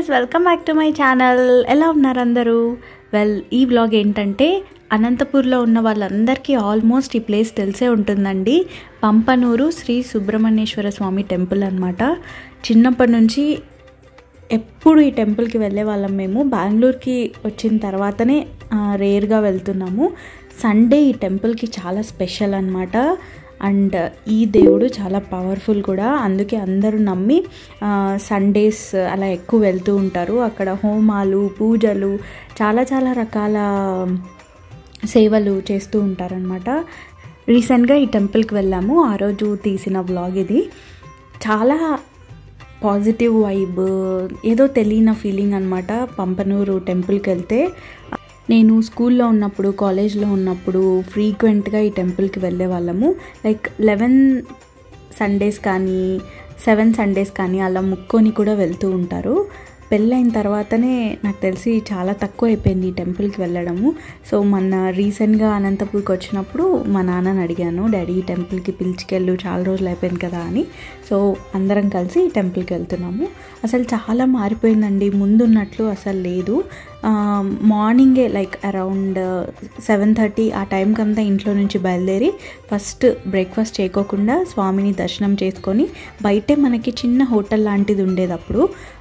guys welcome back to my channel ఎలా ఉన్నారు అందరూ వెల్ ఈ వ్లాగ్ ఏంటంటే అనంతపూర్లో ఉన్న వాళ్ళందరికీ ఆల్మోస్ట్ ఈ ప్లేస్ తెలిసే ఉంటుందండి పంపనూరు శ్రీ సుబ్రహ్మణ్యేశ్వర స్వామి టెంపుల్ అనమాట చిన్నప్పటి నుంచి ఎప్పుడు ఈ టెంపుల్కి వెళ్ళే వాళ్ళం మేము బెంగళూరుకి వచ్చిన తర్వాతనే రేర్గా వెళ్తున్నాము సండే ఈ టెంపుల్కి చాలా స్పెషల్ అనమాట అండ్ ఈ దేవుడు చాలా పవర్ఫుల్ కూడా అందుకే అందరూ నమ్మి సండేస్ అలా ఎక్కువ వెళ్తూ ఉంటారు అక్కడ హోమాలు పూజలు చాలా చాలా రకాల సేవలు చేస్తూ ఉంటారనమాట రీసెంట్గా ఈ టెంపుల్కి వెళ్ళాము ఆ రోజు తీసిన వ్లాగ్ ఇది చాలా పాజిటివ్ వైబ్ ఏదో తెలియని ఫీలింగ్ అనమాట పంపనూరు టెంపుల్కి వెళ్తే నేను స్కూల్లో ఉన్నప్పుడు కాలేజ్లో ఉన్నప్పుడు ఫ్రీక్వెంట్గా ఈ టెంపుల్కి వెళ్ళే వాళ్ళము లైక్ లెవెన్ సండేస్ కానీ సెవెన్ సండేస్ కానీ అలా ముక్కొని కూడా వెళ్తూ ఉంటారు పెళ్ళైన తర్వాతనే నాకు తెలిసి చాలా తక్కువ అయిపోయింది ఈ టెంపుల్కి వెళ్ళడము సో మొన్న రీసెంట్గా అనంతపూర్కి వచ్చినప్పుడు మా నాన్నని అడిగాను డాడీ ఈ టెంపుల్కి పిలుచుకెళ్ళు చాలా రోజులు అయిపోయింది కదా అని సో అందరం కలిసి ఈ టెంపుల్కి వెళ్తున్నాము అసలు చాలా మారిపోయిందండి ముందున్నట్లు అసలు లేదు మార్నింగే లైక్ అరౌండ్ సెవెన్ థర్టీ ఆ టైంకి అంతా ఇంట్లో నుంచి బయలుదేరి ఫస్ట్ బ్రేక్ఫాస్ట్ చేయకోకుండా స్వామిని దర్శనం చేసుకొని బయటే మనకి చిన్న హోటల్ లాంటిది ఉండేది అప్పుడు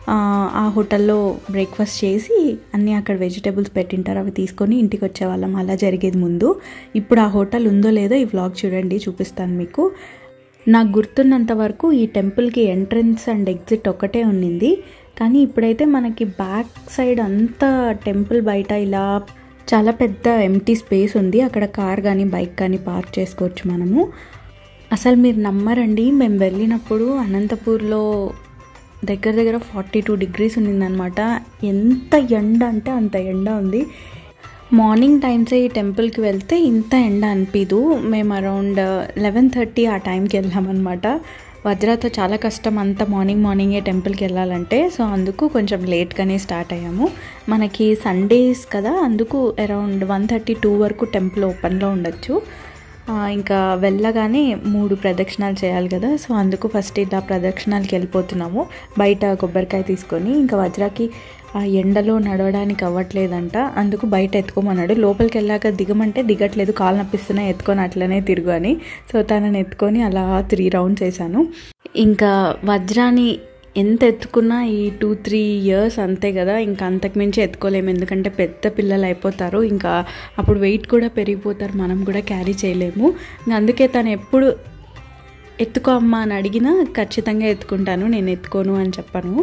ఆ హోటల్లో బ్రేక్ఫాస్ట్ చేసి అన్నీ అక్కడ వెజిటేబుల్స్ పెట్టింటారు అవి తీసుకొని ఇంటికి వచ్చేవాళ్ళం అలా జరిగేది ముందు ఇప్పుడు ఆ హోటల్ ఉందో లేదో ఈ వ్లాగ్ చూడండి చూపిస్తాను మీకు నాకు గుర్తున్నంత వరకు ఈ టెంపుల్కి ఎంట్రన్స్ అండ్ ఎగ్జిట్ ఒకటే ఉండింది కానీ ఇప్పుడైతే మనకి బ్యాక్ సైడ్ అంతా టెంపుల్ బయట ఇలా చాలా పెద్ద ఎంటీ స్పేస్ ఉంది అక్కడ కార్ కానీ బైక్ కానీ పార్క్ చేసుకోవచ్చు మనము అసలు మీరు నమ్మరండి మేము వెళ్ళినప్పుడు అనంతపూర్లో దగ్గర దగ్గర ఫార్టీ టూ డిగ్రీస్ ఉండిందనమాట ఎంత ఎండ అంటే అంత ఎండ ఉంది మార్నింగ్ టైమ్సే ఈ టెంపుల్కి వెళ్తే ఇంత ఎండ అనిపించదు మేము అరౌండ్ లెవెన్ థర్టీ ఆ టైంకి వెళ్ళామన్నమాట వజ్రాతో చాలా కష్టం అంత మార్నింగ్ మార్నింగే టెంపుల్కి వెళ్ళాలంటే సో అందుకు కొంచెం లేట్గానే స్టార్ట్ అయ్యాము మనకి సండేస్ కదా అందుకు అరౌండ్ వన్ థర్టీ టూ వరకు టెంపుల్ ఓపెన్లో ఉండొచ్చు ఇంకా వెళ్ళగానే మూడు ప్రదక్షిణాలు చేయాలి కదా సో అందుకు ఫస్ట్ ఇలా ప్రదక్షిణాలకి వెళ్ళిపోతున్నాము బయట కొబ్బరికాయ తీసుకొని ఇంకా వజ్రాకి ఆ ఎండలో నడవడానికి అవ్వట్లేదంట అందుకు బయట ఎత్తుకోమన్నాడు లోపలికి వెళ్ళాక దిగమంటే దిగట్లేదు కాలు నప్పిస్తున్నా ఎత్తుకొని అట్లనే తిరుగు అని సో తనని ఎత్తుకొని అలా త్రీ రౌండ్స్ వేసాను ఇంకా వజ్రాని ఎంత ఎత్తుకున్నా ఈ టూ త్రీ ఇయర్స్ అంతే కదా ఇంకా అంతకుమించి ఎత్తుకోలేము ఎందుకంటే పెద్ద పిల్లలు అయిపోతారు ఇంకా అప్పుడు వెయిట్ కూడా పెరిగిపోతారు మనం కూడా క్యారీ చేయలేము ఇంకా అందుకే తను ఎప్పుడు ఎత్తుకో అమ్మా అని అడిగినా ఖచ్చితంగా ఎత్తుకుంటాను నేను ఎత్తుకోను అని చెప్పాను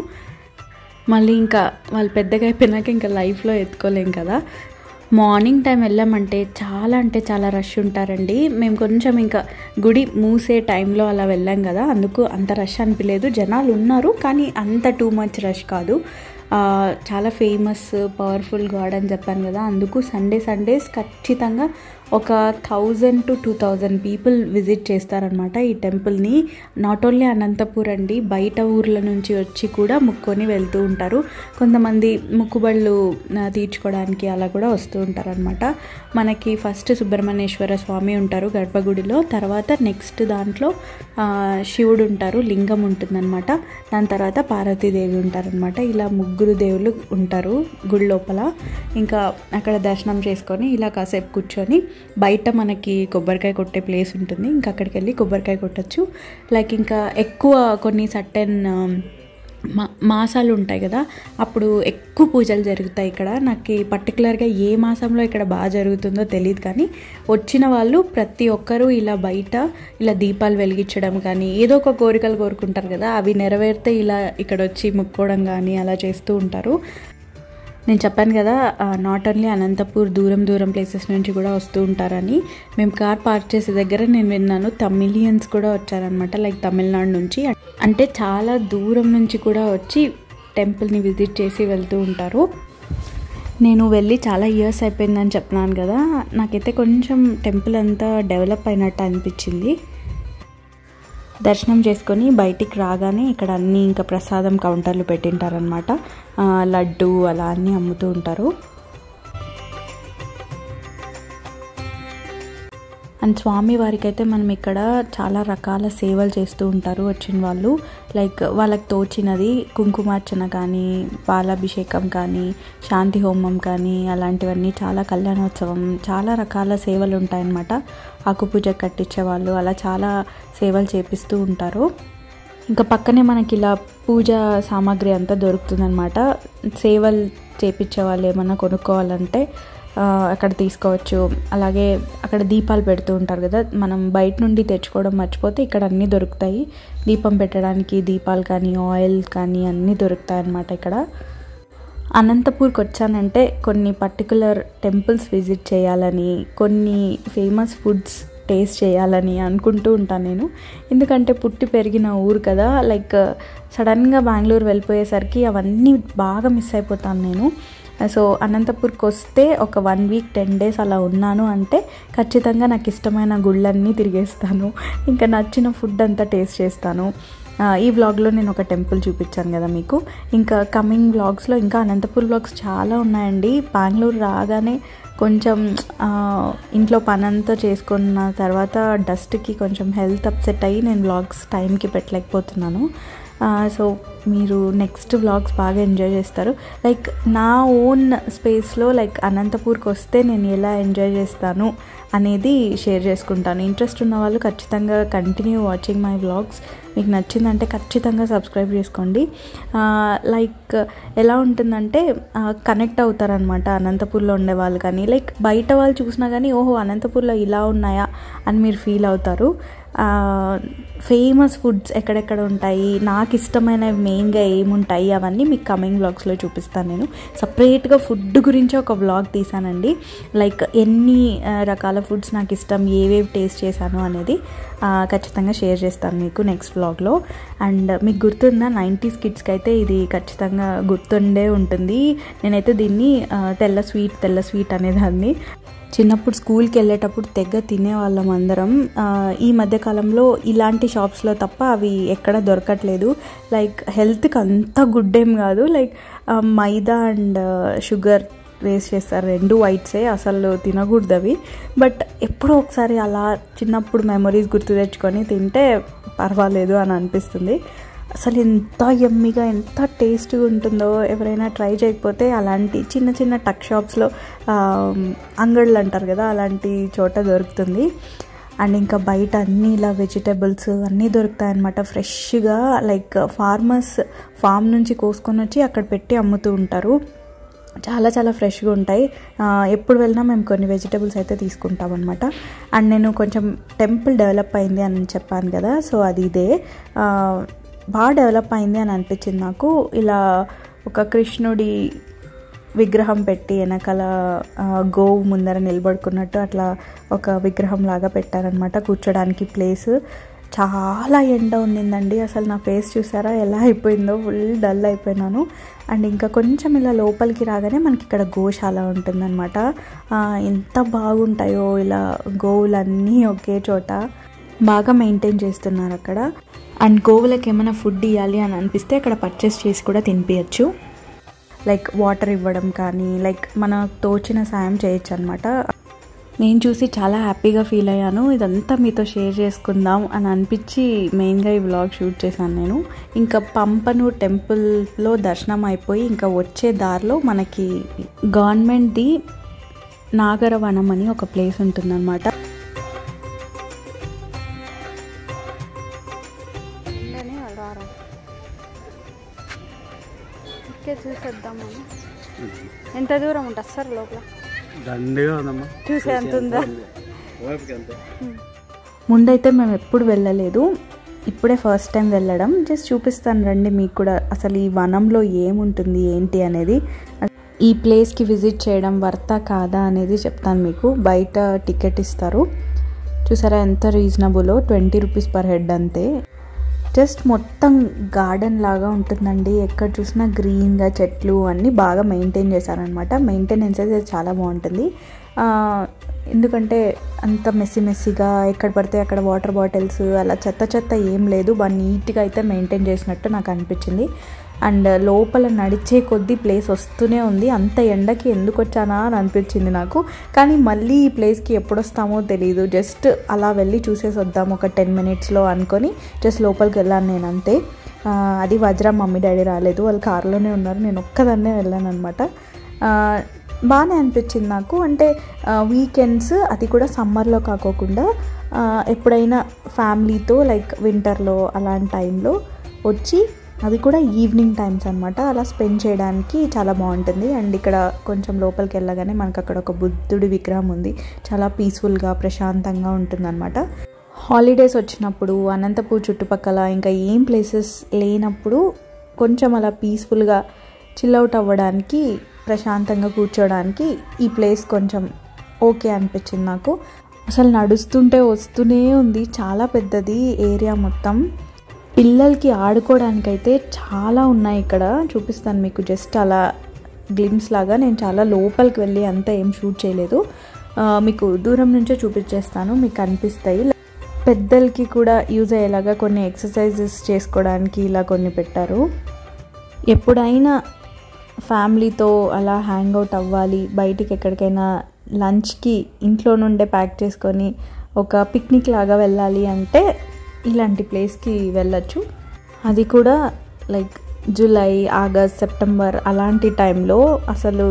మళ్ళీ ఇంకా వాళ్ళు పెద్దగా అయిపోయినాక ఇంకా లైఫ్లో ఎత్తుకోలేం కదా మార్నింగ్ టైం వెళ్ళామంటే చాలా అంటే చాలా రష్ ఉంటారండి మేము కొంచెం ఇంకా గుడి మూసే టైంలో అలా వెళ్ళాం కదా అందుకు అంత రష్ అనిపించలేదు జనాలు ఉన్నారు కానీ అంత టూ మచ్ రష్ కాదు చాలా ఫేమస్ పవర్ఫుల్ గాడ్ అని చెప్పాను కదా అందుకు సండే సండేస్ ఖచ్చితంగా ఒక thousand to two thousand people visit చేస్తారనమాట ఈ టెంపుల్ని నాట్ ఓన్లీ అనంతపూర్ అండి బయట ఊర్ల నుంచి వచ్చి కూడా ముక్కొని వెళ్తూ ఉంటారు కొంతమంది ముక్కుబళ్ళు తీర్చుకోవడానికి అలా కూడా వస్తూ ఉంటారనమాట మనకి ఫస్ట్ సుబ్రహ్మణ్యేశ్వర స్వామి ఉంటారు గర్భగుడిలో తర్వాత నెక్స్ట్ దాంట్లో శివుడు ఉంటారు లింగం ఉంటుందన్నమాట దాని తర్వాత పార్వతీదేవి ఉంటారనమాట ఇలా ముగ్గురు దేవుళ్ళు ఉంటారు గుడి లోపల ఇంకా అక్కడ దర్శనం చేసుకొని ఇలా కాసేపు కూర్చొని బయట మనకి కొబ్బరికాయ కొట్టే ప్లేస్ ఉంటుంది ఇంకా అక్కడికి వెళ్ళి కొబ్బరికాయ కొట్టచ్చు లైక్ ఇంకా ఎక్కువ కొన్ని సర్టెన్ మా మాసాలు ఉంటాయి కదా అప్పుడు ఎక్కువ పూజలు జరుగుతాయి ఇక్కడ నాకు పర్టికులర్గా ఏ మాసంలో ఇక్కడ బాగా జరుగుతుందో తెలియదు కానీ వచ్చిన వాళ్ళు ప్రతి ఒక్కరూ ఇలా బయట ఇలా దీపాలు వెలిగించడం కానీ ఏదో ఒక కోరికలు కోరుకుంటారు కదా అవి నెరవేరితే ఇలా ఇక్కడ వచ్చి ముక్కోవడం కానీ అలా చేస్తూ ఉంటారు నేను చెప్పాను కదా నాట్ ఓన్లీ అనంతపూర్ దూరం దూరం ప్లేసెస్ నుంచి కూడా వస్తూ ఉంటారని మేము కార్ పార్క్ చేసే దగ్గర నేను విన్నాను తమిళియన్స్ కూడా వచ్చారనమాట లైక్ తమిళనాడు నుంచి అంటే చాలా దూరం నుంచి కూడా వచ్చి టెంపుల్ని విజిట్ చేసి వెళ్తూ ఉంటారు నేను వెళ్ళి చాలా ఇయర్స్ అయిపోయిందని చెప్తున్నాను కదా నాకైతే కొంచెం టెంపుల్ అంతా డెవలప్ అయినట్టు అనిపించింది దర్శనం చేసుకొని బయటికి రాగానే ఇక్కడ అన్నీ ఇంకా ప్రసాదం కౌంటర్లు పెట్టింటారనమాట లడ్డు అలా అన్నీ అమ్ముతూ ఉంటారు అండ్ స్వామి వారికి అయితే మనం ఇక్కడ చాలా రకాల సేవలు చేస్తూ ఉంటారు వచ్చిన వాళ్ళు లైక్ వాళ్ళకి తోచినది కుంకుమార్చన కానీ పాలాభిషేకం కానీ శాంతి హోమం కానీ అలాంటివన్నీ చాలా కళ్యాణోత్సవం చాలా రకాల సేవలు ఉంటాయన్నమాట ఆకుపూజ కట్టించే వాళ్ళు అలా చాలా సేవలు చేపిస్తూ ఉంటారు ఇంకా పక్కనే మనకి ఇలా పూజ సామాగ్రి అంతా దొరుకుతుందన్నమాట సేవలు చేపించే వాళ్ళు ఏమన్నా కొనుక్కోవాలంటే ఆ, అక్కడ తీసుకోవచ్చు అలాగే అక్కడ దీపాలు పెడుతూ ఉంటారు కదా మనం బయట నుండి తెచ్చుకోవడం మర్చిపోతే ఇక్కడ అన్నీ దొరుకుతాయి దీపం పెట్టడానికి దీపాలు కానీ ఆయిల్ కానీ అన్నీ దొరుకుతాయి అన్నమాట ఇక్కడ అనంతపూర్కి వచ్చానంటే కొన్ని పర్టికులర్ టెంపుల్స్ విజిట్ చేయాలని కొన్ని ఫేమస్ ఫుడ్స్ టేస్ట్ చేయాలని అనుకుంటూ ఉంటాను నేను ఎందుకంటే పుట్టి పెరిగిన ఊరు కదా లైక్ సడన్గా బెంగళూరు వెళ్ళిపోయేసరికి అవన్నీ బాగా మిస్ అయిపోతాను నేను సో అనంతపూర్కి వస్తే ఒక వన్ వీక్ టెన్ డేస్ అలా ఉన్నాను అంటే ఖచ్చితంగా నాకు ఇష్టమైన గుళ్ళన్నీ తిరిగేస్తాను ఇంకా నచ్చిన ఫుడ్ అంతా టేస్ట్ చేస్తాను ఆ, ఈ వ్లాగ్లో నేను ఒక టెంపుల్ చూపించాను కదా మీకు ఇంకా కమింగ్ వ్లాగ్స్లో ఇంకా అనంతపూర్ వ్లాగ్స్ చాలా ఉన్నాయండి బెంగళూరు రాగానే కొంచెం ఆ, ఇంట్లో పనంతా చేసుకున్న తర్వాత డస్ట్కి కొంచెం హెల్త్ అప్సెట్ అయ్యి నేను వ్లాగ్స్ టైంకి పెట్టలేకపోతున్నాను సో మీరు నెక్స్ట్ వ్లాగ్స్ బాగా ఎంజాయ్ చేస్తారు లైక్ నా ఓన్ స్పేస్లో లైక్ అనంతపూర్కి వస్తే నేను ఎలా ఎంజాయ్ చేస్తాను అనేది షేర్ చేసుకుంటాను ఇంట్రెస్ట్ ఉన్న వాళ్ళు ఖచ్చితంగా కంటిన్యూ వాచింగ్ మై వ్లాగ్స్ మీకు నచ్చిందంటే ఖచ్చితంగా సబ్స్క్రైబ్ చేసుకోండి లైక్ ఎలా ఉంటుందంటే కనెక్ట్ అవుతారనమాట అనంతపూర్లో ఉండే వాళ్ళు కానీ లైక్ బయట వాళ్ళు చూసినా కానీ ఓహో అనంతపూర్లో ఇలా ఉన్నాయా అని మీరు ఫీల్ అవుతారు ఫేమస్ ఫుడ్స్ ఎక్కడెక్కడ ఉంటాయి నాకు ఇష్టమైనవి మెయిన్గా ఏముంటాయి అవన్నీ మీకు కమింగ్ వ్లాగ్స్లో చూపిస్తాను నేను సపరేట్గా ఫుడ్ గురించి ఒక వ్లాగ్ తీసానండి లైక్ ఎన్ని ఆ, రకాల ఫుడ్స్ నాకు ఇష్టం ఏవేవి టేస్ట్ చేశాను అనేది ఆ, ఖచ్చితంగా షేర్ చేస్తాను మీకు నెక్స్ట్ వ్లాగ్లో అండ్ మీకు గుర్తుందా నైంటీస్ కిడ్స్కి అయితే ఇది ఖచ్చితంగా గుర్తుండే ఉంటుంది నేనైతే దీన్ని ఆ, తెల్ల స్వీట్ తెల్ల స్వీట్ అనేదాన్ని చిన్నప్పుడు స్కూల్కి వెళ్ళేటప్పుడు తెగ తినేవాళ్ళం అందరం ఆ, ఈ మధ్యకాలంలో ఇలాంటి షాప్స్లో తప్ప అవి ఎక్కడ దొరకట్లేదు లైక్ హెల్త్కి అంత గుడ్ ఏం కాదు లైక్ ఆ, మైదా అండ్ షుగర్ వేస్ట్ చేస్తారు రెండు వైట్సే అసలు తినకూడదు అవి బట్ ఎప్పుడో ఒకసారి అలా చిన్నప్పుడు మెమరీస్ గుర్తు తెచ్చుకొని తింటే పర్వాలేదు అని అనిపిస్తుంది అసలు ఎంత ఎమ్మిగా ఎంత టేస్ట్గా ఉంటుందో ఎవరైనా ట్రై చేయకపోతే అలాంటి చిన్న చిన్న టక్ షాప్స్లో అంగళ్ళు అంటారు కదా అలాంటి చోట దొరుకుతుంది అండ్ ఇంకా బయట అన్నీ ఇలా వెజిటేబుల్స్ అన్నీ దొరుకుతాయి అన్నమాట ఫ్రెష్గా లైక్ ఫార్మర్స్ ఫామ్ నుంచి కోసుకొని వచ్చి అక్కడ పెట్టి అమ్ముతూ ఉంటారు చాలా చాలా ఫ్రెష్గా ఉంటాయి ఆ, ఎప్పుడు వెళ్ళినా మేము కొన్ని వెజిటేబుల్స్ అయితే తీసుకుంటాం అనమాట అండ్ నేను కొంచెం టెంపుల్ డెవలప్ అయింది అని చెప్పాను కదా సో అది ఇదే ఆ, బాగా డెవలప్ అయింది అని అనిపించింది నాకు ఇలా ఒక కృష్ణుడి విగ్రహం పెట్టి వెనకాల ఆ, గోవు ముందర నిలబడుకున్నట్టు అట్లా ఒక విగ్రహం లాగా పెట్టారనమాట కూర్చోడానికి ప్లేస్ చాలా ఎండ ఉండిందండి అసలు నా ఫేస్ చూసారా ఎలా అయిపోయిందో ఫుల్ డల్ అయిపోయినాను అండ్ ఇంకా కొంచెం ఇలా లోపలికి రాగానే మనకి ఇక్కడ గోశాల ఉంటుందన్నమాట ఆ, ఎంత బాగుంటాయో ఇలా గోవులన్నీ ఒకే చోట బాగా మెయింటైన్ చేస్తున్నారు అక్కడ అండ్ గోవులకు ఏమైనా ఫుడ్ ఇవ్వాలి అని అనిపిస్తే అక్కడ పర్చేస్ చేసి కూడా తినిపించచ్చు లైక్ వాటర్ ఇవ్వడం కానీ లైక్ మన తోచిన సాయం చేయొచ్చు అనమాట నేను చూసి చాలా హ్యాపీగా ఫీల్ అయ్యాను ఇదంతా మీతో షేర్ చేసుకుందాం అని అనిపించి మెయిన్గా ఈ వ్లాగ్ షూట్ చేశాను నేను ఇంకా పంపను టెంపుల్లో దర్శనం అయిపోయి ఇంకా వచ్చే దారిలో మనకి గవర్నమెంట్ది నాగరవనం అని ఒక ప్లేస్ ఉంటుందన్నమాట ఉండని రారా ఇక్కే చూసేద్దాం మనం ఎంత దూరం ఉంటుంది అస్సలు లోపల దండిగా ఉందమ్మా చూసే అంత ఉందా ఓపిక అంతే ముందైతే మేము ఎప్పుడు వెళ్ళలేదు ఇప్పుడే ఫస్ట్ టైం వెళ్ళడం జస్ట్ చూపిస్తాను రండి మీకు కూడా అసలు ఈ వనంలో ఏముంటుంది ఏంటి అనేది ఈ ప్లేస్కి విజిట్ చేయడం వర్తా కాదా అనేది చెప్తాను మీకు బయట టికెట్ ఇస్తారు చూసారా ఎంత రీజనబులో ట్వంటీ రూపీస్ పర్ హెడ్ అంతే జస్ట్ మొత్తం గార్డెన్ లాగా ఉంటుందండి ఎక్కడ చూసినా గ్రీన్గా చెట్లు అన్నీ బాగా మెయింటైన్ చేశారనమాట మెయింటెనెన్స్ అయితే చాలా బాగుంటుంది ఆ, ఎందుకంటే అంత మెస్సీ మెస్సీగా ఎక్కడ పడితే అక్కడ వాటర్ బాటిల్స్ అలా చెత్త చెత్త ఏం లేదు బాగా నీట్గా అయితే మెయింటైన్ చేసినట్టు నాకు అనిపించింది అండ్ లోపల నడిచే కొద్దీ ప్లేస్ వస్తూనే ఉంది అంత ఎండకి ఎందుకు వచ్చానా అని అనిపించింది నాకు కానీ మళ్ళీ ఈ ప్లేస్కి ఎప్పుడు వస్తామో తెలియదు జస్ట్ అలా వెళ్ళి చూసేసి వద్దాం ఒక టెన్ మినిట్స్లో అనుకొని జస్ట్ లోపలికి వెళ్ళాను నేను అంతే ఆ, అది వజ్ర మమ్మీ డాడీ రాలేదు వాళ్ళు కారులోనే ఉన్నారు నేను ఒక్కదాన్నే వెళ్ళాను అనమాట బాగానే అనిపించింది నాకు అంటే వీకెండ్స్ అది కూడా సమ్మర్లో కాకోకుండా ఆ, ఎప్పుడైనా ఫ్యామిలీతో లైక్ వింటర్లో అలాంటి టైంలో వచ్చి అది కూడా ఈవినింగ్ టైమ్స్ అనమాట అలా స్పెండ్ చేయడానికి చాలా బాగుంటుంది అండ్ ఇక్కడ కొంచెం లోపలికి వెళ్ళగానే మనకు అక్కడ ఒక బుద్ధుడి విగ్రహం ఉంది చాలా పీస్ఫుల్గా ప్రశాంతంగా ఉంటుందన్నమాట హాలిడేస్ వచ్చినప్పుడు అనంతపూర్ చుట్టుపక్కల ఇంకా ఏం ప్లేసెస్ లేనప్పుడు కొంచెం అలా పీస్ఫుల్గా చిల్అవుట్ అవ్వడానికి ప్రశాంతంగా కూర్చోడానికి ఈ ప్లేస్ కొంచెం ఓకే అనిపించింది నాకు అసలు నడుస్తుంటే వస్తూనే ఉంది చాలా పెద్దది ఏరియా మొత్తం పిల్లలకి ఆడుకోవడానికైతే చాలా ఉన్నాయి ఇక్కడ చూపిస్తాను మీకు జస్ట్ అలా గ్లిమ్స్ లాగా నేను చాలా లోపలికి వెళ్ళి అంతా ఏం షూట్ చేయలేదు ఆ, మీకు దూరం నుంచే చూపించేస్తాను మీకు కనిపిస్తాయి పెద్దలకి కూడా యూజ్ అయ్యేలాగా కొన్ని ఎక్సర్సైజెస్ చేసుకోవడానికి ఇలా కొన్ని పెట్టారు ఎప్పుడైనా ఫ్యామిలీతో అలా హ్యాంగ్ అవుట్ అవ్వాలి బయటికి ఎక్కడికైనా లంచ్కి ఇంట్లో నుండే ప్యాక్ చేసుకొని ఒక పిక్నిక్ లాగా వెళ్ళాలి అంటే ఇలాంటి ప్లేస్కి వెళ్ళచ్చు అది కూడా లైక్ జూలై ఆగస్ట్ సెప్టెంబర్ అలాంటి టైంలో అసలు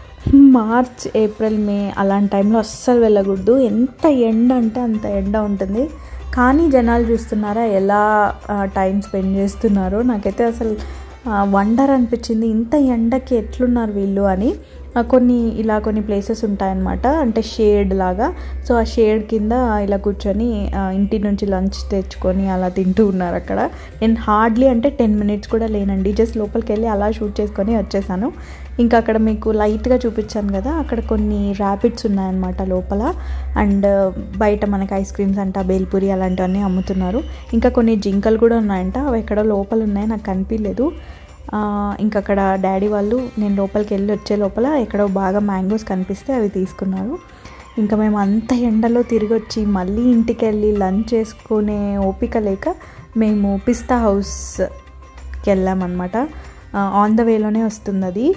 మార్చ్ ఏప్రిల్ మే అలాంటి టైంలో అస్సలు వెళ్ళకూడదు ఎంత ఎండ అంటే అంత ఎండ ఉంటుంది కానీ జనాలు చూస్తున్నారా ఎలా టైం స్పెండ్ చేస్తున్నారో నాకైతే అసలు వండర్ అనిపించింది ఇంత ఎండకి ఎట్లున్నారు వీళ్ళు అని ఆ, కొన్ని ఇలా కొన్ని ప్లేసెస్ ఉంటాయన్నమాట అంటే షేడ్ లాగా సో ఆ షేడ్ కింద ఇలా కూర్చొని ఆ, ఇంటి నుంచి లంచ్ తెచ్చుకొని అలా తింటూ ఉన్నారు అక్కడ నేను హార్డ్లీ అంటే టెన్ మినిట్స్ కూడా లేనండి జస్ట్ లోపలికి వెళ్ళి అలా షూట్ చేసుకొని వచ్చేసాను ఇంకా అక్కడ మీకు లైట్గా చూపించాను కదా అక్కడ కొన్ని ర్యాపిడ్స్ ఉన్నాయన్నమాట లోపల అండ్ బయట మనకి ఐస్ క్రీమ్స్ అంట బేల్పూరి అలాంటివన్నీ అమ్ముతున్నారు ఇంకా కొన్ని జింకలు కూడా ఉన్నాయంట అవి ఎక్కడ లోపల ఉన్నాయి నాకు కనిపించలేదు ఆ, ఇంకా అక్కడ డాడీ వాళ్ళు నేను లోపలికి వెళ్ళి వచ్చే లోపల ఎక్కడో బాగా మ్యాంగోస్ కనిపిస్తే అవి తీసుకున్నారు ఇంకా మేము అంత ఎండలో తిరిగి వచ్చి మళ్ళీ ఇంటికి వెళ్ళి లంచ్ చేసుకునే ఓపిక లేక మేము పిస్తా హౌస్కి వెళ్ళామన్నమాట ఆన్ ద వేలోనే వస్తుంది అది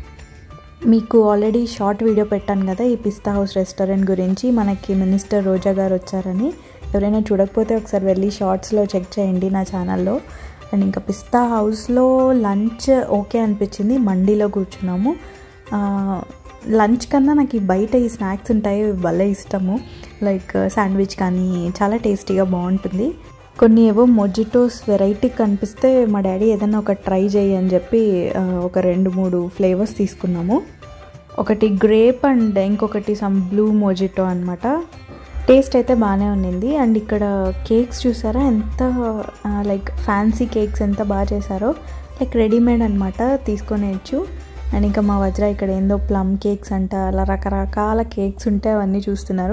మీకు ఆల్రెడీ షార్ట్ వీడియో పెట్టాను కదా ఈ పిస్తా హౌస్ రెస్టారెంట్ గురించి మనకి మినిస్టర్ రోజా గారు వచ్చారని ఎవరైనా చూడకపోతే ఒకసారి వెళ్ళి షార్ట్స్లో చెక్ చేయండి నా ఛానల్లో అండ్ ఇంకా పిస్తా హౌస్లో లంచ్ ఓకే అనిపించింది మండీలో కూర్చున్నాము ఆ, లంచ్ కన్నా నాకు ఈ బయట ఈ స్నాక్స్ ఉంటాయి ఇవి భలే ఇష్టము లైక్ శాండ్విచ్ కానీ చాలా టేస్టీగా బాగుంటుంది కొన్ని ఏవో మొజిటోస్ వెరైటీ కనిపిస్తే మా డాడీ ఏదైనా ఒక ట్రై చేయి అని చెప్పి ఆ, ఒక రెండు మూడు ఫ్లేవర్స్ తీసుకున్నాము ఒకటి గ్రేప్ అండ్ ఇంకొకటి సమ్ బ్లూ మొజిటో అనమాట టేస్ట్ అయితే బాగానే ఉన్నింది అండ్ ఇక్కడ కేక్స్ చూసారా ఎంత లైక్ ఫ్యాన్సీ కేక్స్ ఎంత బాగా చేశారో లైక్ రెడీమేడ్ అనమాట తీసుకొనేయచ్చు అండ్ ఇంకా మా వజ్ర ఇక్కడ ఏందో ప్లమ్ కేక్స్ అంట అలా రకరకాల కేక్స్ ఉంటే అవన్నీ చూస్తున్నారు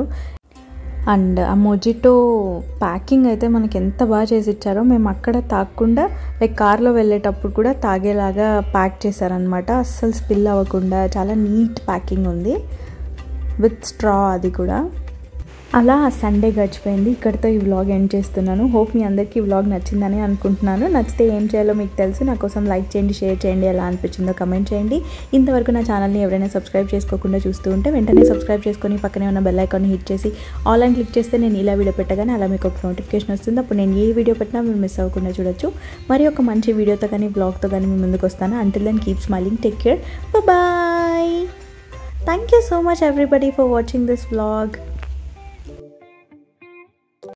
అండ్ ఆ మొజిటో ప్యాకింగ్ అయితే మనకి ఎంత బాగా చేసి ఇచ్చారో మేము అక్కడ తాగకుండా లైక్ కార్లో వెళ్ళేటప్పుడు కూడా తాగేలాగా ప్యాక్ చేశారనమాట అస్సలు స్పిల్ అవ్వకుండా చాలా నీట్ ప్యాకింగ్ ఉంది విత్ స్ట్రా అది కూడా అలా సండే గడిచిపోయింది ఇక్కడితో ఈ వ్లాగ్ ఎండ్ చేస్తున్నాను హోప్ మీ అందరికీ ఈ వ్లాగ్ నచ్చిందని అనుకుంటున్నాను నచ్చితే ఏం చేయాలో మీకు తెలుసు నా కోసం లైక్ చేయండి షేర్ చేయండి ఎలా అనిపించిందో కమెంట్ చేయండి ఇంతవరకు నా ఛానల్ని ఎవరైనా సబ్స్క్రైబ్ చేసుకోకుండా చూస్తూ ఉంటే వెంటనే సబ్స్క్రైబ్ చేసుకొని పక్కనే ఉన్న బెల్ ఐకాన్ని హిట్ చేసి ఆల్ అని క్లిక్ చేస్తే నేను ఇలా వీడియో పెట్టగానే అలా మీకు ఒక నోటిఫికేషన్ వస్తుంది అప్పుడు నేను ఏ వీడియో పెట్టినా మీరు మిస్ అవ్వకుండా చూడొచ్చు మరి ఒక మంచి వీడియోతో కానీ బ్లాగ్తో కానీ మీ ముందుకు వస్తాను until then keep smiling take care bye thank you so much everybody for watching this vlog